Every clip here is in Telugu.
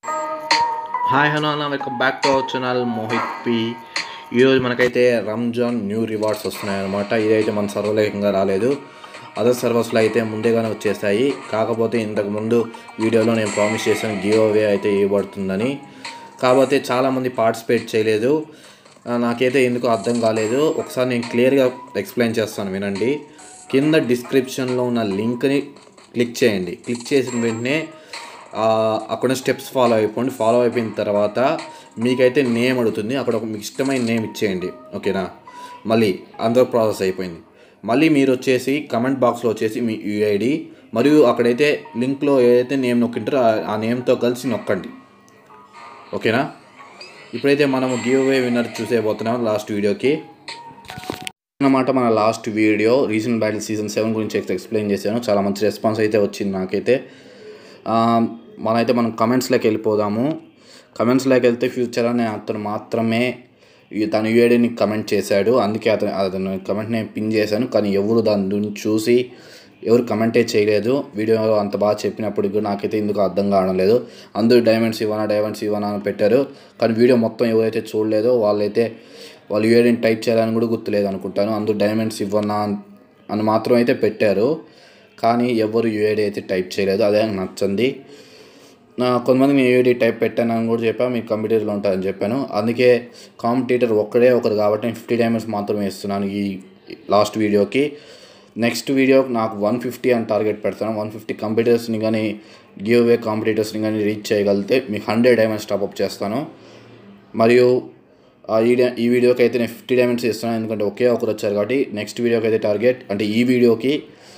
హాయ్ హలో అన్న welcome back to our channel Mohit P ఈరోజు మనకైతే రంజాన్ న్యూ రివార్డ్స్ వస్తున్నాయి అనమాట ఇదైతే మన సర్వలేఖంగా రాలేదు అదర్ సర్వర్స్లో అయితే ముందేగానే వచ్చేస్తాయి కాకపోతే ఇంతకు ముందు వీడియోలో నేను ప్రామిస్ చేశాను గివ్ అవే అయితే ఇవ్వబడుతుందని కాకపోతే చాలామంది పార్టిసిపేట్ చేయలేదు ఆ, నాకైతే ఎందుకు అర్థం కాలేదు ఒకసారి నేను క్లియర్గా ఎక్స్ప్లెయిన్ చేస్తాను వినండి కింద డిస్క్రిప్షన్లో ఉన్న లింక్ని క్లిక్ చేయండి క్లిక్ చేసిన వెంటనే ఆ, అక్కడ స్టెప్స్ ఫాలో అయిపోండి ఫాలో అయిపోయిన తర్వాత మీకైతే నేమ్ అడుగుతుంది అక్కడ ఒక మీకు ఇష్టమైన నేమ్ ఇచ్చేయండి ఓకేనా మళ్ళీ అందరూ ప్రాసెస్ అయిపోయింది మళ్ళీ మీరు వచ్చేసి కమెంట్ బాక్స్లో వచ్చేసి మీ యూఐడి మరియు అక్కడైతే లింక్లో ఏదైతే నేమ్ నొక్కింటారో ఆ- ఆ నేమ్తో కలిసి నొక్కండి ఓకేనా ఇప్పుడైతే మనము గివ్ అవే విన్నర్ చూసేపోతున్నాం లాస్ట్ వీడియోకి అన్నమాట మన last video recent battle season seven గురించి అయితే ఎక్స్ప్లెయిన్ చేశాను చాలా మంచి రెస్పాన్స్ అయితే వచ్చింది నాకైతే ఆ, మనమైతే మనం కమెంట్స్లోకి వెళ్ళిపోదాము కమెంట్స్లోకి వెళ్తే ఫ్యూచర్ అనే అతను మాత్రమే ఈ తన యూఐడిని కమెంట్ చేశాడు అందుకే అతను అతను కమెంట్ నేను పిన్ చేశాను కానీ ఎవరు దాని గురించి చూసి ఎవరు కమెంటే చేయలేదు వీడియో అంత బాగా చెప్పినప్పుడు కూడా నాకైతే ఎందుకు అర్థం కావడం లేదు అందరూ డైమండ్స్ ఇవ్వనా డైమండ్స్ ఇవ్వనా అని పెట్టారు కానీ వీడియో మొత్తం ఎవరైతే చూడలేదో వాళ్ళైతే వాళ్ళు యూఐడిని టైప్ చేయాలని కూడా గుర్తులేదు అనుకుంటాను అందరూ డైమండ్స్ ఇవ్వనా అని మాత్రం అయితే పెట్టారు కానీ ఎవరు యూఐడి అయితే టైప్ చేయలేదు అదే నాకు నచ్చింది నా కొంతమంది నేను యూఐడి టైప్ పెట్టాను అని కూడా చెప్పాను మీకు కంప్యూటర్లో ఉంటారని చెప్పాను అందుకే కాంపిటీటర్ ఒక్కడే ఒకరు కాబట్టి నేను ఫిఫ్టీ డైమండ్స్ మాత్రమే ఇస్తున్నాను ఈ లాస్ట్ వీడియోకి నెక్స్ట్ వీడియో నాకు వన్ ఫిఫ్టీ అని టార్గెట్ పెడతాను వన్ ఫిఫ్టీ కంప్యూటర్స్ని కానీ గివ్ అవే కాంపిటీటర్స్ని కానీ రీచ్ చేయగలిగితే మీకు హండ్రెడ్ డైమండ్స్ టాప్అప్ చేస్తాను మరియు ఆ ఈ డా- ఈ వీడియోకి అయితే నేను ఫిఫ్టీ డైమండ్స్ ఇస్తున్నాను ఎందుకంటే ఒకే ఒకరు వచ్చారు కాబట్టి నెక్స్ట్ వీడియోకి అయితే టార్గెట్ అంటే ఈ వీడియోకి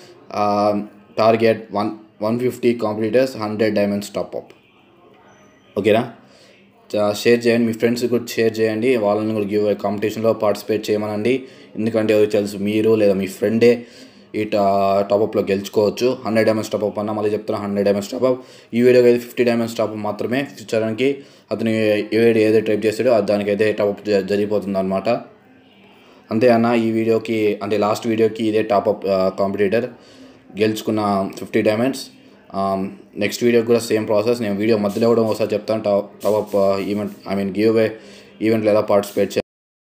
target one one fifty competitors hundred diamonds top up ఓకేనా చా- షేర్ చేయండి మీ ఫ్రెండ్స్ కూడా షేర్ చేయండి వాళ్ళని కూడా గివ్ కాంపిటీషన్లో పార్టిసిపేట్ చేయమనండి ఎందుకంటే ఎవరికి తెలుసు మీరు లేదా మీ ఫ్రెండే ఈ టా టాప్అప్లో గెలుచుకోవచ్చు హండ్రెడ్ డైమండ్స్ టాప్అప్ అన్న మళ్ళీ చెప్తున్నా హండ్రెడ్ డైమండ్స్ టాప్అప్ ఈ వీడియోకి అయితే ఫిఫ్టీ డైమండ్స్ టాప్అప్ మాత్రమే ఫ్యూచర్కి అతను ఏ ఏదైతే ట్రైప్ చేస్తాడో అది దానికైతే టాప్అప్ జరిగిపోతుంది అనమాట అంతే అన్న ఈ వీడియోకి అంటే లాస్ట్ వీడియోకి ఇదే టాప్అప్ కాంపిటీటర్ గెలుచుకున్న ఫిఫ్టీ డైమండ్స్ నెక్స్ట్ వీడియోకి కూడా సేమ్ ప్రాసెస్ నేను వీడియో మధ్యలో కూడా ఒకసారి చెప్తాను top top up event I mean give away ఈవెంట్లో ఎలా పార్టిసిపేట్ చేయాలి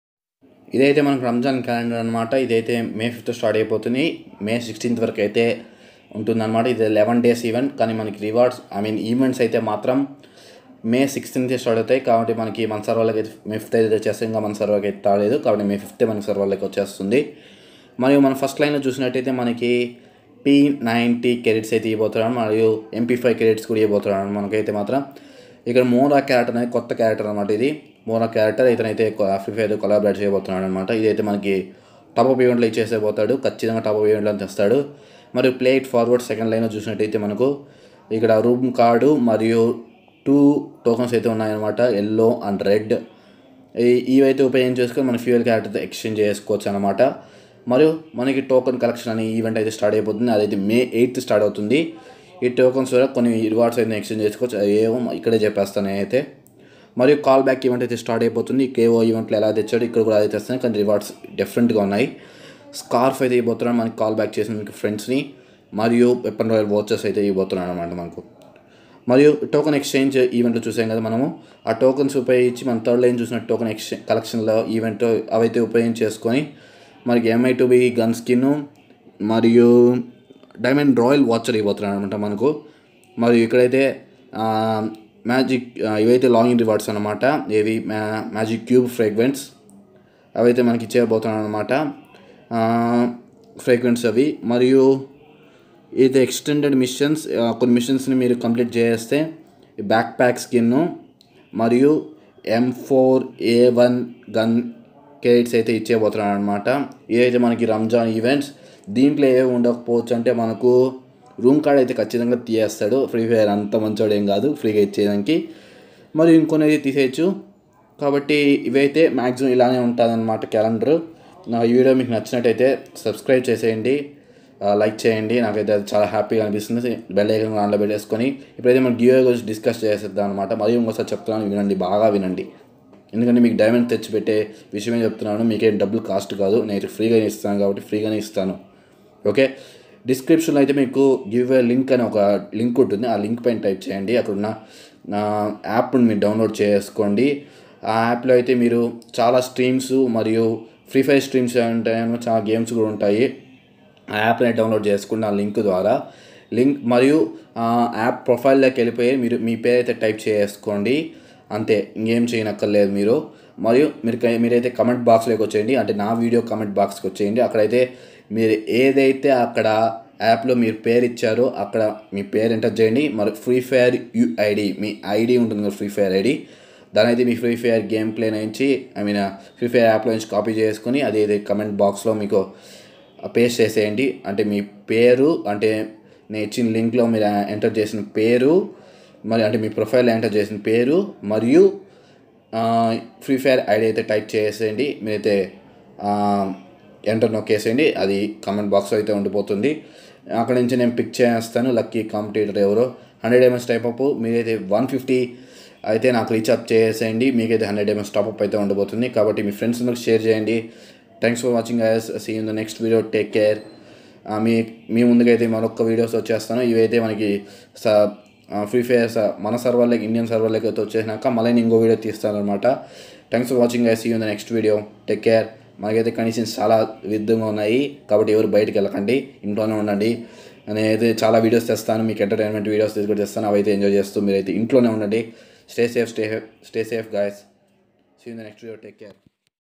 ఇదైతే మనకు రంజాన్ క్యాలెండర్ అనమాట ఇదైతే మే ఫిఫ్త్ స్టార్ట్ అయిపోతుంది మే సిక్స్టీన్త్ వరకు అయితే ఉంటుందన్నమాట ఇది లెవెన్ డేస్ ఈవెంట్ కానీ మనకి రివార్డ్స్ ఐ మీన్ ఈవెంట్స్ అయితే మాత్రం మే సిక్స్టీన్త్ స్టార్ట్ అవుతాయి కాబట్టి మనకి మన సర్వర్లకి అయితే మే ఫిఫ్త్ అయితే వచ్చేస్తే ఇంకా మన సర్వర్కి అయితే తాలేదు కాబట్టి మే ఫిఫ్త్ మనకి సర్వర్లకి వచ్చేస్తుంది మరియు మనం ఫస్ట్ లైన్లో చూసినట్టయితే మనకి పీ నైంటీ క్రెడిట్స్ అయితే ఇవ్వబోతున్నాడు మరియు ఎంపీ ఫైవ్ క్రెడిట్స్ కూడా ఇవ్వబోతున్నాడు మనకైతే మాత్రం ఇక్కడ మోరా క్యారెక్టర్ అనేది కొత్త క్యారెక్టర్ అనమాట ఇది మోరా క్యారెక్టర్ ఇతనైతే ఫ్రీ ఫైర్ కొలాబరేట్ చేయబోతున్నాడు అనమాట ఇదైతే మనకి టాప్అప్ ఈవెంట్లో ఇచ్చేసే పోతాడు ఖచ్చితంగా టాప్అప్ ఈవెంట్లో తెస్తాడు మరియు play it forward second line చూసినట్టయితే మనకు ఇక్కడ రూమ్ కార్డు మరియు టూ టోకన్స్ అయితే ఉన్నాయన్నమాట ఎల్లో అండ్ రెడ్ ఇవైతే ఉపయోగించి చేసుకొని మన ఫ్యూయల్ క్యారెక్టర్ ఎక్స్చేంజ్ చేసుకోవచ్చు అనమాట మరియు మనకి టోకన్ కలెక్షన్ అనే ఈవెంట్ అయితే స్టార్ట్ అయిపోతుంది అదైతే మే ఎయిత్ స్టార్ట్ అవుతుంది ఈ టోకన్స్ ద్వారా కొన్ని రివార్డ్స్ అయితే ఎక్స్చేంజ్ చేసుకోవచ్చు అది ఏమో ఇక్కడే చెప్పేస్తాను నేనైతే మరియు కాల్ బ్యాక్ ఈవెంట్ అయితే స్టార్ట్ అయిపోతుంది కేఓ ఈవెంట్లో ఎలా తెచ్చాడు ఇక్కడ కూడా అదే తెస్తాను కానీ రివార్డ్స్ డిఫరెంట్గా ఉన్నాయి స్కార్ఫ్ అయితే ఇవ్వబోతున్నాను మనకి కాల్ బ్యాక్ చేసిన మీకు ఫ్రెండ్స్ని మరియు వెపన్ రాయల్ వాచెస్ అయితే ఇవ్వబోతున్నాను అనమాట మనకు మరియు టోకెన్ ఎక్స్చేంజ్ ఈవెంట్లో చూసాం కదా మనము ఆ టోకెన్స్ ఉపయోగించి మన థర్డ్ లైన్ చూసిన టోకెన్ ఎక్స్చేంజ్ కలెక్షన్లో ఈవెంట్ అవైతే ఉపయోగించి చేసుకొని మనకి MI two B gun skin మరియు డైమండ్ రాయల్ వాచర్ ఇవ్వబోతున్నాడు అనమాట మనకు మరియు ఇక్కడైతే మ్యాజిక్ ఇవైతే లాగిన్ రివార్డ్స్ అనమాట ఏవి మ్యాజిక్ క్యూబ్ ఫ్రేగ్రెన్స్ అవైతే మనకి ఇచ్చేయబోతున్నాడు అనమాట ఫ్రేగ్రెన్స్ అవి మరియు ఇది ఎక్స్టెండెడ్ మిషన్స్ కొన్ని మిషన్స్ని మీరు కంప్లీట్ చేస్తే బ్యాక్ ప్యాక్ స్కిన్ మరియు M four A one gun credits అయితే ఇచ్చేయబోతున్నాడు అనమాట ఇదైతే మనకి రంజాన్ ఈవెంట్స్ దీంట్లో ఏవి ఉండకపోవచ్చు అంటే మనకు రూమ్ కార్డ్ అయితే ఖచ్చితంగా తీయేస్తాడు ఫ్రీ ఫైర్ అంత మంచోడు ఏం కాదు ఫ్రీగా ఇచ్చేదానికి మరియు ఇంకొన్ని అయితే తీసేయచ్చు కాబట్టి ఇవైతే మ్యాక్సిమం ఇలానే ఉంటుందన్నమాట క్యాలెండర్ నా ఈ వీడియో మీకు నచ్చినట్టయితే సబ్స్క్రైబ్ చేసేయండి ఆ, లైక్ చేయండి నాకైతే అది చాలా హ్యాపీగా అనిపిస్తుంది బెల్ ఐకన్ ఆన్లో పెట్టేసుకొని ఇప్పుడైతే మనం గివ్ గురించి డిస్కస్ చేసేద్దాం అనమాట మరియు ఇంకోసారి చెప్తున్నాను వినండి బాగా వినండి ఎందుకంటే మీకు డైమండ్ తెచ్చిపెట్టే విషయమే చెప్తున్నాను మీకేం డబ్బులు కాస్ట్ కాదు నేను ఫ్రీగానే ఇస్తాను కాబట్టి ఫ్రీగానే ఇస్తాను ఓకే డిస్క్రిప్షన్లో అయితే మీకు గివ్ ఏ లింక్ అని ఒక లింక్ ఉంటుంది ఆ లింక్ పైన టైప్ చేయండి అక్కడ ఉన్న యాప్ని మీరు డౌన్లోడ్ చేసుకోండి ఆ యాప్లో అయితే మీరు చాలా స్ట్రీమ్స్ మరియు ఫ్రీ ఫైర్ స్ట్రీమ్స్ ఉంటాయి చాలా గేమ్స్ కూడా ఉంటాయి ఆ యాప్ని డౌన్లోడ్ చేసుకున్న ఆ లింక్ ద్వారా లింక్ మరియు ఆ యాప్ ప్రొఫైల్లోకి వెళ్ళిపోయి మీరు మీ పేరు అయితే టైప్ చేసుకోండి అంతే ఇంకేం చేయనక్కర్లేదు మీరు మరియు మీరు మీరైతే కమెంట్ బాక్స్లోకి వచ్చేయండి అంటే నా వీడియో కమెంట్ బాక్స్కి వచ్చేయండి అక్కడైతే మీరు ఏదైతే అక్కడ యాప్లో మీరు పేరు ఇచ్చారో అక్కడ మీ పేరు ఎంటర్ చేయండి మరి ఫ్రీ ఫైర్ యుఐడి మీ ఐడి ఉంటుంది కదా ఫ్రీ ఫైర్ ఐడి దాని అయితే మీ ఫ్రీ ఫైర్ గేమ్ ప్లే నుంచి ఐ మీన్ ఫ్రీ ఫైర్ యాప్లో నుంచి కాపీ చేసుకుని అది ఇది కమెంట్ బాక్స్లో మీకు పేస్ట్ చేసేయండి అంటే మీ పేరు అంటే నేను ఇచ్చిన లింక్లో మీరు ఎంటర్ చేసిన పేరు మరి అంటే మీ ప్రొఫైల్ ఎంటర్ చేసిన పేరు మరియు ఫ్రీ ఫైర్ ఐడి అయితే టైప్ చేసేయండి మీరైతే ఎంటర్ నొక్కేసేయండి అది కామెంట్ బాక్స్లో అయితే ఉండిపోతుంది అక్కడ నుంచి నేను పిక్ చేస్తాను లక్కీ కాంపిటేటర్ ఎవరో హండ్రెడ్ ఎంఎస్ టైప్ అప్ మీరైతే వన్ ఫిఫ్టీ అయితే నాకు రీఛార్జ్ చేసేయండి మీకైతే హండ్రెడ్ ఎంఎస్ టాప్ అప్ అయితే ఉండబోతుంది కాబట్టి మీ ఫ్రెండ్స్ అందరికి షేర్ చేయండి thanks for watching I'll see in the next video take care మీ మీ ముందుకైతే మరొక వీడియోస్ వచ్చేస్తాను ఇవైతే మనకి స ఫ్రీ ఫైర్ మన సర్వర్లకి ఇండియన్ సర్వర్లకి అయితే వచ్చేసినాక మళ్ళీ నేను ఇంకో వీడియో తీస్తాను అనమాట thanks for watching I see in the next video take care మనకైతే కండిషన్స్ చాలా విధంగా ఉన్నాయి కాబట్టి ఎవరు బయటకు వెళ్ళకండి ఇంట్లోనే ఉండండి నేనైతే చాలా వీడియోస్ తెస్తాను మీకు ఎంటర్టైన్మెంట్ వీడియోస్ తీసుకొని తెస్తాను అవైతే ఎంజాయ్ చేస్తూ మీరైతే ఇంట్లోనే ఉండండి stay safe stay stay safe guys see in the next video take care